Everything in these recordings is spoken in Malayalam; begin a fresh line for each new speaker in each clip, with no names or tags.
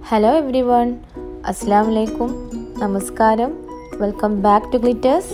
ഹലോ എവ്രി വൺ അസ്സാം വലൈക്കും നമസ്കാരം വെൽക്കം ബാക്ക് ടു ഗ്ലിറ്റേഴ്സ്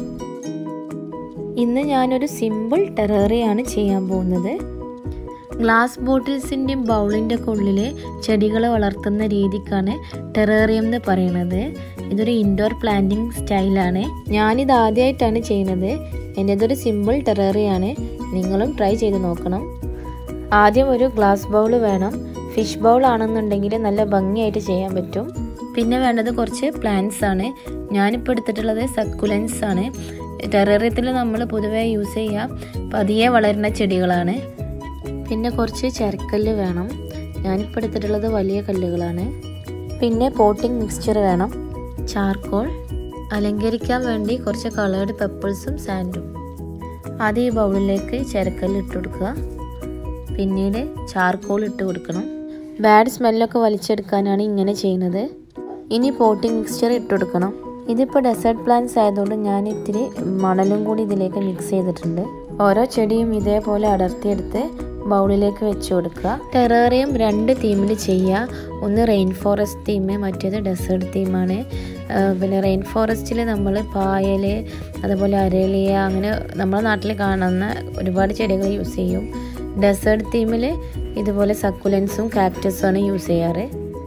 ഇന്ന് ഞാനൊരു സിമ്പിൾ ടെററിയാണ് ചെയ്യാൻ പോകുന്നത് ഗ്ലാസ് ബോട്ടിൽസിൻ്റെയും ബൗളിൻ്റെ ഒക്കെ ഉള്ളിൽ ചെടികൾ വളർത്തുന്ന രീതിക്കാണ് ടെറേറിയം എന്ന് പറയുന്നത് ഇതൊരു ഇൻഡോർ പ്ലാന്റിംഗ് സ്റ്റൈലാണ് ഞാനിത് ആദ്യമായിട്ടാണ് ചെയ്യുന്നത് എൻ്റേതൊരു സിമ്പിൾ ടെററിയാണ് നിങ്ങളും ട്രൈ ചെയ്ത് നോക്കണം ആദ്യം ഒരു ഗ്ലാസ് ബൗൾ വേണം ഫിഷ് ബൗൾ ആണെന്നുണ്ടെങ്കിൽ നല്ല ഭംഗിയായിട്ട് ചെയ്യാൻ പറ്റും പിന്നെ വേണ്ടത് കുറച്ച് പ്ലാന്റ്സ് ആണ് ഞാനിപ്പോൾ എടുത്തിട്ടുള്ളത് സക്കുലൻസ് ആണ് ടെററിയത്തിൽ നമ്മൾ പൊതുവേ യൂസ് ചെയ്യുക പതിയെ വളരുന്ന ചെടികളാണ് പിന്നെ കുറച്ച് ചരക്കല്ല് വേണം ഞാനിപ്പോൾ എടുത്തിട്ടുള്ളത് വലിയ കല്ലുകളാണ് പിന്നെ പോട്ടിംഗ് മിക്സ്ചർ വേണം ചാർക്കോൾ അലങ്കരിക്കാൻ വേണ്ടി കുറച്ച് കളേർഡ് പെപ്പിൾസും സാൻഡും ആദ്യം ഈ ബൗളിലേക്ക് ചരക്കല്ല് ഇട്ട് കൊടുക്കുക പിന്നീട് ചാർക്കോൾ ഇട്ട് കൊടുക്കണം ബാഡ് സ്മെല്ലൊക്കെ വലിച്ചെടുക്കാനാണ് ഇങ്ങനെ ചെയ്യുന്നത് ഇനി പോട്ടിംഗ് മിക്സ്ചർ ഇട്ട് കൊടുക്കണം ഇതിപ്പോൾ ഡെസേർട്ട് പ്ലാന്റ്സ് ആയതുകൊണ്ട് ഞാൻ ഇത്തിരി മണലും കൂടി ഇതിലേക്ക് മിക്സ് ചെയ്തിട്ടുണ്ട് ഓരോ ചെടിയും ഇതേപോലെ അടർത്തിയെടുത്ത് ബൗളിലേക്ക് വെച്ച് കൊടുക്കുക ടെറേറിയം രണ്ട് തീമിൽ ചെയ്യുക ഒന്ന് റെയിൻ ഫോറസ്റ്റ് തീം മറ്റേത് ഡെസേർട്ട് തീമാണ് പിന്നെ റെയിൻ ഫോറസ്റ്റിൽ നമ്മൾ പായൽ അതുപോലെ അരളിയ അങ്ങനെ നമ്മുടെ നാട്ടിൽ കാണുന്ന ഒരുപാട് ചെടികൾ യൂസ് ചെയ്യും ഡെസേർട്ട് തീമിൽ ഇതുപോലെ സക്കുലൻസും കാക്ടസും ആണ് യൂസ് ചെയ്യാറ്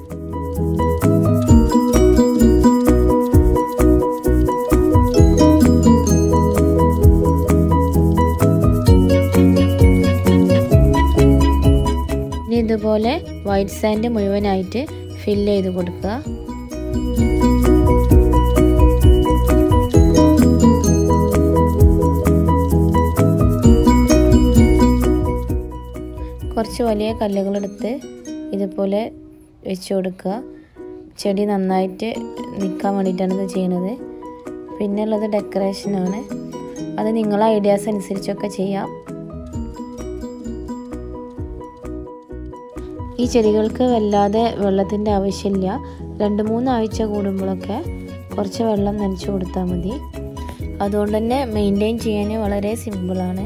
ഇനി ഇതുപോലെ വൈറ്റ് സാൻഡ് മുഴുവനായിട്ട് ഫില്ല് ചെയ്ത് കൊടുക്കുക കുറച്ച് വലിയ കല്ലുകളെടുത്ത് ഇതുപോലെ വെച്ച് കൊടുക്കുക ചെടി നന്നായിട്ട് നിൽക്കാൻ വേണ്ടിയിട്ടാണ് ഇത് ചെയ്യുന്നത് പിന്നെ ഉള്ളത് ഡെക്കറേഷനാണ് അത് നിങ്ങളെ ഐഡിയാസ് അനുസരിച്ചൊക്കെ ചെയ്യാം ഈ ചെടികൾക്ക് വല്ലാതെ വെള്ളത്തിൻ്റെ ആവശ്യമില്ല രണ്ട് മൂന്ന് ആഴ്ച കൂടുമ്പോഴൊക്കെ കുറച്ച് വെള്ളം നനച്ചു കൊടുത്താൽ മതി അതുകൊണ്ട് തന്നെ മെയിൻറ്റെയിൻ ചെയ്യാൻ വളരെ സിമ്പിളാണ്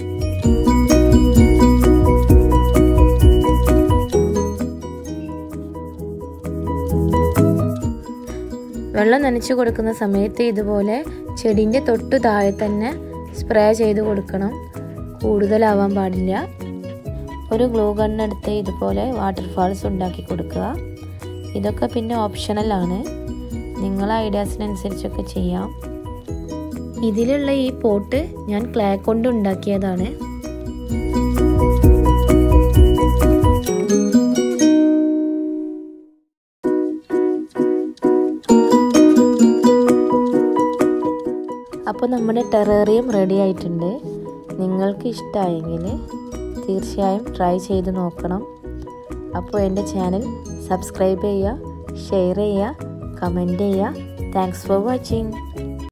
വെള്ളം നനച്ചു കൊടുക്കുന്ന സമയത്ത് ഇതുപോലെ ചെടീൻ്റെ തൊട്ട് താഴെ തന്നെ സ്പ്രേ ചെയ്ത് കൊടുക്കണം കൂടുതലാവാൻ പാടില്ല ഒരു ഗ്ലൂ ഗണ്ണെടുത്ത് ഇതുപോലെ വാട്ടർഫാൾസ് ഉണ്ടാക്കി കൊടുക്കുക ഇതൊക്കെ പിന്നെ ഓപ്ഷണലാണ് നിങ്ങളെ ഐഡിയാസിനനുസരിച്ചൊക്കെ ചെയ്യാം ഇതിലുള്ള ഈ പോട്ട് ഞാൻ ക്ലേ കൊണ്ട് ഉണ്ടാക്കിയതാണ് അപ്പോൾ നമ്മുടെ ടെറേറിയം റെഡി ആയിട്ടുണ്ട് നിങ്ങൾക്ക് ഇഷ്ടമായെങ്കിൽ തീർച്ചയായും ട്രൈ ചെയ്ത് നോക്കണം അപ്പോൾ എൻ്റെ ചാനൽ സബ്സ്ക്രൈബ് ചെയ്യുക ഷെയർ ചെയ്യുക കമൻറ്റ് ചെയ്യുക താങ്ക്സ് ഫോർ വാച്ചിങ്